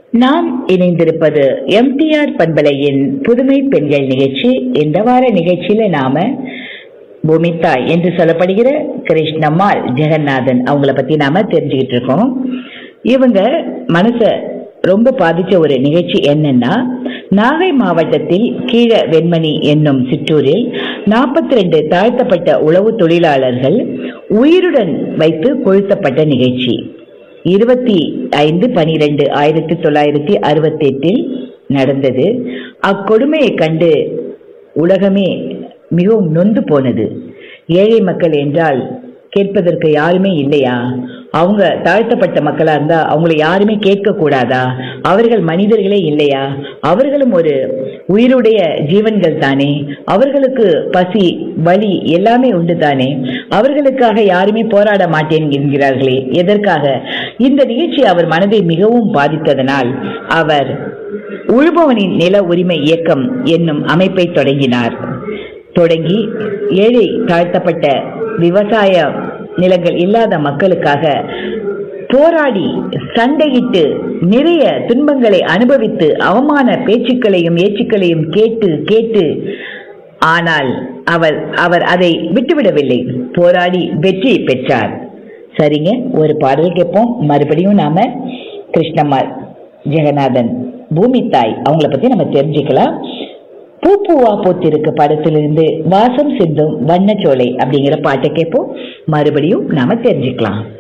நாம் இணைந்திருப்பது எம்டிஆர் பண்பலையின் புதுமை பெண்கள் நிகழ்ச்சி இந்த வார நிகழ்ச்சியில நாம பூமித்தாய் என்று சொல்லப்படுகிற கிருஷ்ணம்மாள் ஜெகநாதன் அவங்கள பத்தி நாம தெரிஞ்சுக்கிட்டு இருக்கோம் இவங்க மனச ரொம்ப பாதிச்ச ஒரு நிகழ்ச்சி என்னன்னா நாகை மாவட்டத்தில் கீழ வெண்மணி என்னும் சிற்றூரில் நாற்பத்தி ரெண்டு தாழ்த்தப்பட்ட உழவு தொழிலாளர்கள் உயிருடன் வைத்து கொளுத்தப்பட்ட நிகழ்ச்சி இருபத்தி ஐந்து பனிரெண்டு ஆயிரத்தி தொள்ளாயிரத்தி அறுபத்தி எட்டில் நடந்தது அக்கொடுமையை கண்டு உலகமே மிகவும் நொந்து போனது ஏழை மக்கள் என்றால் கேட்பதற்கு யாருமே இல்லையா அவங்க தாழ்த்தப்பட்ட மக்களா இருந்தா அவங்கள யாருமே கேட்க கூடாதா அவர்கள் மனிதர்களே இல்லையா அவர்களும் ஒரு உயிருடைய ஜீவன்கள் தானே அவர்களுக்கு பசி வலி எல்லாமே உண்டு தானே அவர்களுக்காக யாருமே போராட மாட்டேன் என்கிறார்களே எதற்காக இந்த நிகழ்ச்சி அவர் மனதை மிகவும் பாதித்ததனால் அவர் உழுபவனின் நில உரிமை இயக்கம் என்னும் அமைப்பை தொடங்கினார் தொடங்கி ஏழை தாழ்த்தப்பட்ட விவசாய நிலங்கள் இல்லாத மக்களுக்காக போராடி சண்டையிட்டு நிறைய துன்பங்களை அனுபவித்து அவமான பேச்சுக்களையும் ஏச்சுக்களையும் கேட்டு கேட்டு ஆனால் அவர் அவர் அதை விட்டுவிடவில்லை போராடி வெற்றி பெற்றார் சரிங்க ஒரு பாடல் கேட்போம் மறுபடியும் நாம கிருஷ்ணம்மாள் ஜெகநாதன் பூமி தாய் அவங்கள பத்தி நம்ம தெரிஞ்சுக்கலாம் பூ பூவா பூத்திருக்கு படத்திலிருந்து வாசம் சிந்தும் வண்ணச்சோலை அப்படிங்கிற பாட்டை கேட்போம் மறுபடியும் நாம தெரிஞ்சுக்கலாம்